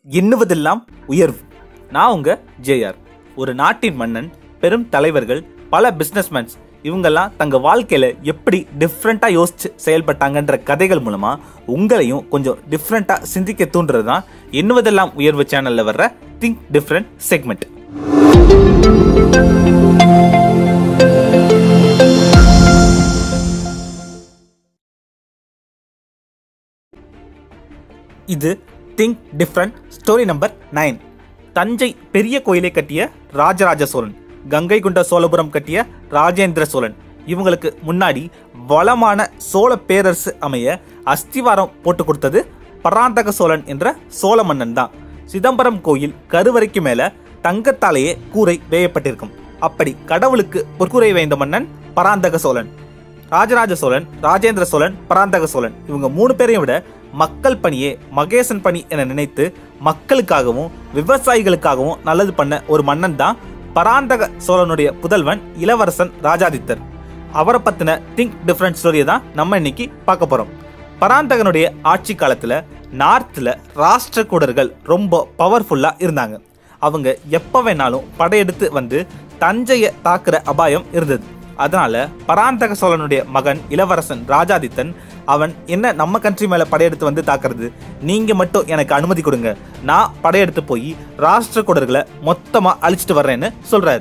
எண்ணுவதெல்லாம் உயர்வு நான் உங்க ஜேஆர் ஒரு நாட்டின் மன்னன் பெரும் தலைவர்கள் பல பிஸ்னஸ்மேன்ஸ் இவங்கெல்லாம் தங்க வாழ்க்கையில எப்படி டிஃப்ரெண்டா யோசிச்சு செயல்பட்டாங்கன்ற கதைகள் மூலமா உங்களையும் கொஞ்சம் டிஃப்ரெண்டா சிந்திக்க தூண்டுறது தான் எண்ணுவதெல்லாம் உயர்வு சேனல்ல வர்ற திங்க் டிஃப்ரெண்ட் செக்மெண்ட் இது think different story number nine Thanjai பெரிய கோயிலை கட்டிய ராஜராஜ சோழன் கங்கை கொண்ட சோழபுரம் கட்டிய ராஜேந்திர சோழன் இவங்களுக்கு முன்னாடி வளமான சோழ பேரரசு அமைய அஸ்திவாரம் போட்டு கொடுத்தது பராந்தக சோழன் என்ற சோழ மன்னன் தான் சிதம்பரம் கோயில் கருவறைக்கு மேல தங்கத்தாலேயே கூரை வேயப்பட்டிருக்கும் அப்படி கடவுளுக்கு பொற்கூரை வேய்ந்த மன்னன் பராந்தக சோழன் ராஜராஜ சோழன் ராஜேந்திர சோழன் பராந்தக சோழன் இவங்க மூணு பேரையும் விட மக்கள் பணியே மகேசன் பணி என நினைத்து மக்களுக்காகவும் விவசாயிகளுக்காகவும் நல்லது பண்ண ஒரு மன்னன் தான் பராந்தக சோழனுடைய புதல்வன் இளவரசன் ராஜாதித்தர் அவரை பத்தின திங்க் டிஃப்ரெண்ட் ஸ்டோரியை தான் நம்ம இன்னைக்கு பார்க்க போறோம் பராந்தகனுடைய ஆட்சி காலத்துல நார்த்ல ராஷ்டிரகூடர்கள் ரொம்ப பவர்ஃபுல்லா இருந்தாங்க அவங்க எப்ப வேணாலும் படையெடுத்து வந்து தஞ்சையை தாக்குற அபாயம் இருந்தது அதனால பராந்தக சோழனுடைய மகன் இளவரசன் ராஜாதித்தன் அவன் என்ன நம்ம கண்ட்ரி மேல படையெடுத்து வந்து தாக்குறது நீங்க மட்டும் எனக்கு அனுமதி கொடுங்க நான் படையெடுத்து போய் ராஷ்டிரகூடர்களை மொத்தமா அழிச்சிட்டு வர்றேன்னு சொல்றாரு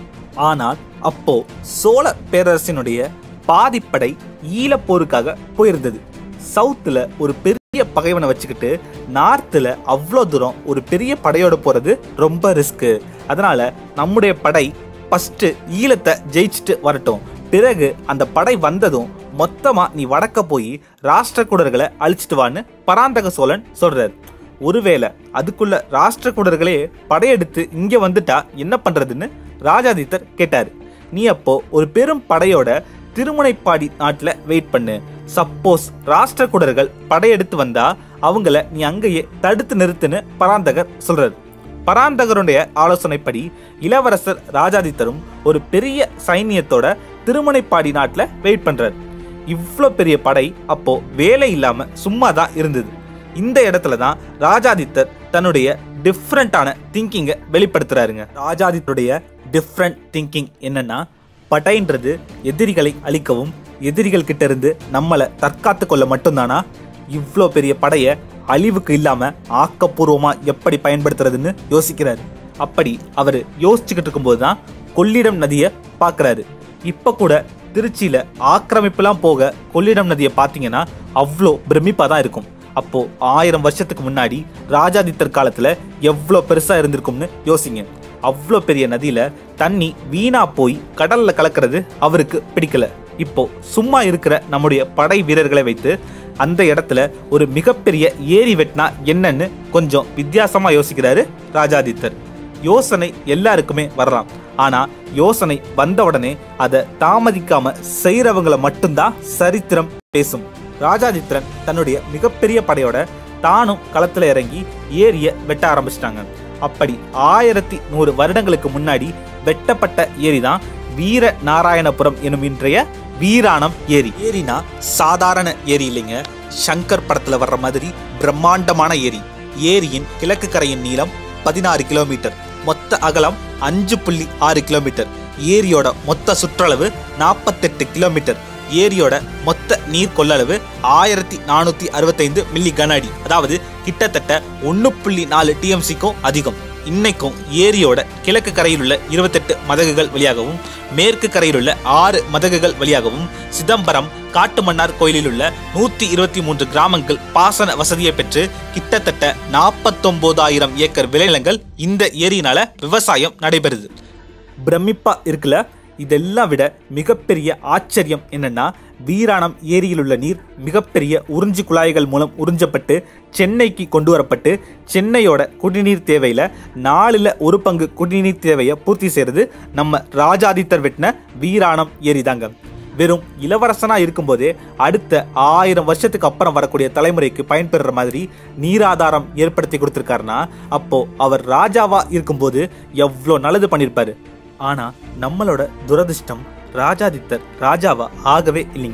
ஆனால் அப்போ சோழ பேரரசினுடைய பாதிப்படை ஈழப்போருக்காக போயிருந்தது சவுத்துல ஒரு பெரிய பகைவனை வச்சுக்கிட்டு நார்த்தில் அவ்வளோ தூரம் ஒரு பெரிய படையோட போறது ரொம்ப ரிஸ்க்கு அதனால நம்முடைய படை ஃபர்ஸ்ட் ஈழத்தை ஜெயிச்சுட்டு வரட்டும் பிறகு அந்த படை வந்ததும் மொத்தமா நீ வடக்க போய் ராஷ்டிரகூடர்களை அழிச்சிட்டு வான்னு பராந்தக சோழன் சொல்றாரு ஒருவேளை அதுக்குள்ள ராஷ்டிரகூடர்களே படையெடுத்து இங்க வந்துட்டா என்ன பண்றதுன்னு ராஜாதித்தர் கேட்டாரு நீ அப்போ ஒரு பெரும் படையோட திருமுனைப்பாடி நாட்டில் வெயிட் பண்ணு சப்போஸ் ராஷ்டிரகூடர்கள் படையெடுத்து வந்தா அவங்கள நீ அங்கேயே தடுத்து நிறுத்துன்னு பராந்தகர் சொல்றாரு பராந்தகருடைய ஆலோசனைப்படி இளவரசர் ராஜாதித்தரும் ஒரு பெரிய சைனியத்தோட திருமுனைப்பாடி நாட்டில் வெயிட் பண்றாரு இவ்வளோ பெரிய படை அப்போ வேலை இல்லாம சும்மா தான் இருந்தது இந்த இடத்துல தான் ராஜாதித்தர் தன்னுடைய டிஃப்ரெண்டான திங்கிங்கை வெளிப்படுத்துறாருங்க ராஜாதித்தருடைய டிஃப்ரெண்ட் திங்கிங் என்னன்னா படைன்றது எதிரிகளை அழிக்கவும் எதிரிகள் கிட்ட இருந்து நம்மளை தற்காத்து கொள்ள மட்டும்தானா இவ்வளோ பெரிய படையை அழிவுக்கு இல்லாம ஆக்கப்பூர்வமா எப்படி பயன்படுத்துறதுன்னு யோசிக்கிறாரு அப்படி அவர் யோசிச்சுக்கிட்டு இருக்கும்போது தான் கொள்ளிடம் நதியை பார்க்கறாரு இப்ப கூட திருச்சியில ஆக்கிரமிப்புலாம் போக கொள்ளிடம் நதியை பார்த்தீங்கன்னா அவ்வளோ பிரமிப்பா தான் இருக்கும் அப்போ ஆயிரம் வருஷத்துக்கு முன்னாடி ராஜாதித்தர் காலத்துல எவ்வளோ பெருசா இருந்திருக்கும்னு யோசிங்க அவ்வளோ பெரிய நதியில தண்ணி வீணா போய் கடல்ல கலக்கிறது அவருக்கு பிடிக்கல இப்போ சும்மா இருக்கிற நம்முடைய படை வீரர்களை வைத்து அந்த இடத்துல ஒரு மிகப்பெரிய ஏரி வெட்டினா என்னன்னு கொஞ்சம் வித்தியாசமா யோசிக்கிறாரு ராஜாதித்தர் யோசனை எல்லாருக்குமே வரலாம் ஆனா யோசனை வந்த உடனே அதை தாமதிக்காம செய்யறவங்கள மட்டும்தான் சரித்திரம் பேசும் ராஜாதித்ரன் தன்னுடைய மிகப்பெரிய படையோட தானும் களத்துல இறங்கி ஏரிய வெட்ட ஆரம்பிச்சிட்டாங்க அப்படி ஆயிரத்தி நூறு வருடங்களுக்கு முன்னாடி வெட்டப்பட்ட ஏரி தான் வீர நாராயணபுரம் எனும் இன்றைய வீராணம் ஏரி ஏரினா சாதாரண ஏரி இல்லைங்க சங்கர் படத்துல வர்ற மாதிரி பிரம்மாண்டமான ஏரி ஏரியின் கிழக்கு கரையின் நீளம் பதினாறு கிலோமீட்டர் மொத்த அகலம் அஞ்சு புள்ளி ஆறு கிலோமீட்டர் ஏரியோட மொத்த சுற்றளவு நாற்பத்தெட்டு கிலோமீட்டர் ஏரியோட மொத்த நீர் கொள்ளளவு ஆயிரத்தி நானூத்தி அறுபத்தைந்து மில்லி கன அடி அதாவது கிட்டத்தட்ட ஒன்று புள்ளி நாலு டிஎம்சிக்கும் அதிகம் இன்னைக்கும் ஏரியோட கிழக்கு கரையில் உள்ள இருபத்தெட்டு மதகுகள் வழியாகவும் மேற்கு கரையில் உள்ள ஆறு மதகுகள் வழியாகவும் சிதம்பரம் காட்டுமன்னார் கோயிலில் உள்ள நூத்தி இருபத்தி மூன்று கிராமங்கள் பாசன வசதியை பெற்று கிட்டத்தட்ட நாற்பத்தொன்பதாயிரம் ஏக்கர் விளைநிலங்கள் இந்த ஏரியினால விவசாயம் நடைபெறுது பிரமிப்பா இருக்குல்ல இதெல்லாம் விட மிகப்பெரிய ஆச்சரியம் என்னன்னா வீராணம் ஏரியில் உள்ள நீர் மிகப்பெரிய உறிஞ்சி குழாய்கள் மூலம் உறிஞ்சப்பட்டு சென்னைக்கு கொண்டு வரப்பட்டு சென்னையோட குடிநீர் தேவையில நாலுல ஒரு பங்கு குடிநீர் தேவையை பூர்த்தி செய்யறது நம்ம ராஜாதித்தர் வெட்டின வீராணம் ஏரி தாங்க வெறும் இளவரசனா இருக்கும்போதே அடுத்த ஆயிரம் வருஷத்துக்கு அப்புறம் வரக்கூடிய தலைமுறைக்கு பயன்பெறுற மாதிரி நீராதாரம் ஏற்படுத்தி கொடுத்துருக்காருன்னா அப்போ அவர் ராஜாவா இருக்கும்போது எவ்வளோ நல்லது பண்ணியிருப்பாரு ஆனா நம்மளோட துரதிர்ஷ்டம் ராஜாதித்தர் ராஜாவா ஆகவே இல்லைங்க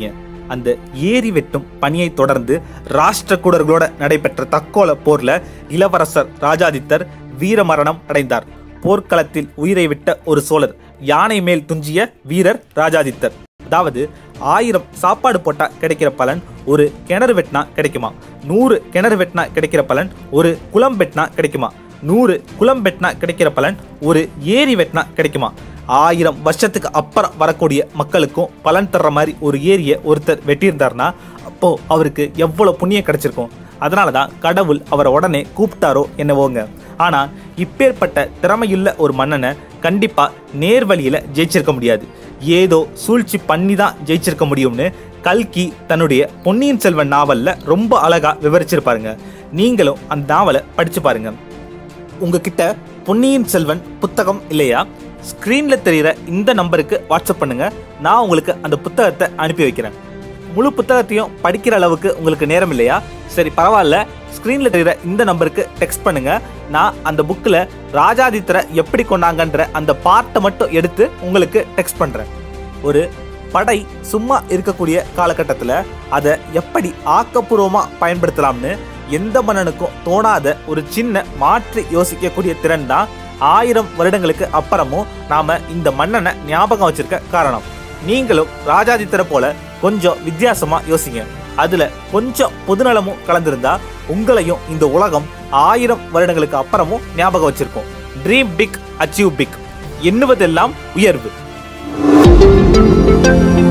அந்த ஏரி வெட்டும் பணியை தொடர்ந்து ராஷ்டிரகூடர்களோட நடைபெற்ற தக்கோல போர்ல இளவரசர் ராஜாதித்தர் வீரமரணம் அடைந்தார் போர்க்களத்தில் உயிரை விட்ட ஒரு சோழர் யானை மேல் துஞ்சிய வீரர் ராஜாதித்தர் அதாவது ஆயிரம் சாப்பாடு போட்டா கிடைக்கிற பலன் ஒரு கிணறு வெட்டினா கிடைக்குமா நூறு கிணறு வெட்டினா கிடைக்கிற பலன் ஒரு குளம் வெட்டினா கிடைக்குமா நூறு குளம் வெட்டினா கிடைக்கிற பலன் ஒரு ஏரி வெட்டினா கிடைக்குமா ஆயிரம் வருஷத்துக்கு அப்புறம் வரக்கூடிய மக்களுக்கும் பலன் தர்ற மாதிரி ஒரு ஏரியை ஒருத்தர் வெட்டியிருந்தாருன்னா அப்போ அவருக்கு எவ்வளவு புண்ணியம் கிடைச்சிருக்கும் அதனால தான் கடவுள் அவரை உடனே கூப்பிட்டாரோ என்னவோங்க ஆனா இப்பேற்பட்ட திறமையுள்ள ஒரு மன்னனை கண்டிப்பா நேர்வழியில ஜெயிச்சிருக்க முடியாது ஏதோ சூழ்ச்சி பண்ணி தான் ஜெயிச்சிருக்க முடியும்னு கல்கி தன்னுடைய பொன்னியின் செல்வன் நாவல்ல ரொம்ப அழகா விவரிச்சிருப்பாருங்க நீங்களும் அந்த நாவலை படிச்சு பாருங்க உங்ககிட்ட பொன்னியின் செல்வன் புத்தகம் இல்லையா ஸ்க்ரீன்ல தெரியிற இந்த நம்பருக்கு வாட்ஸ்அப் பண்ணுங்க நான் உங்களுக்கு அந்த புத்தகத்தை அனுப்பி வைக்கிறேன் முழு புத்தகத்தையும் படிக்கிற அளவுக்கு உங்களுக்கு நேரம் இல்லையா சரி பரவாயில்ல ஸ்க்ரீன்ல தெரியிற இந்த நம்பருக்கு டெக்ஸ்ட் பண்ணுங்க நான் அந்த புக்கில் ராஜாதித்தரை எப்படி கொண்டாங்கன்ற அந்த பார்ட்டை மட்டும் எடுத்து உங்களுக்கு டெக்ஸ்ட் பண்றேன் ஒரு படை சும்மா இருக்கக்கூடிய காலகட்டத்தில் அதை எப்படி ஆக்கப்பூர்வமாக பயன்படுத்தலாம்னு எந்த மன்னனுக்கும் தோணாத ஒரு சின்ன மாற்றி யோசிக்கக்கூடிய திறன் தான் ஆயிரம் வருடங்களுக்கு அப்புறமும் நாம இந்த மன்னனை ஞாபகம் வச்சிருக்க காரணம் நீங்களும் ராஜாதித்தரை போல கொஞ்சம் வித்தியாசமா யோசிங்க அதுல கொஞ்சம் பொதுநலமும் கலந்திருந்தா உங்களையும் இந்த உலகம் ஆயிரம் வருடங்களுக்கு அப்புறமும் ஞாபகம் வச்சிருக்கும் ட்ரீம் பிக் அச்சீவ் பிக் எண்ணுவதெல்லாம் உயர்வு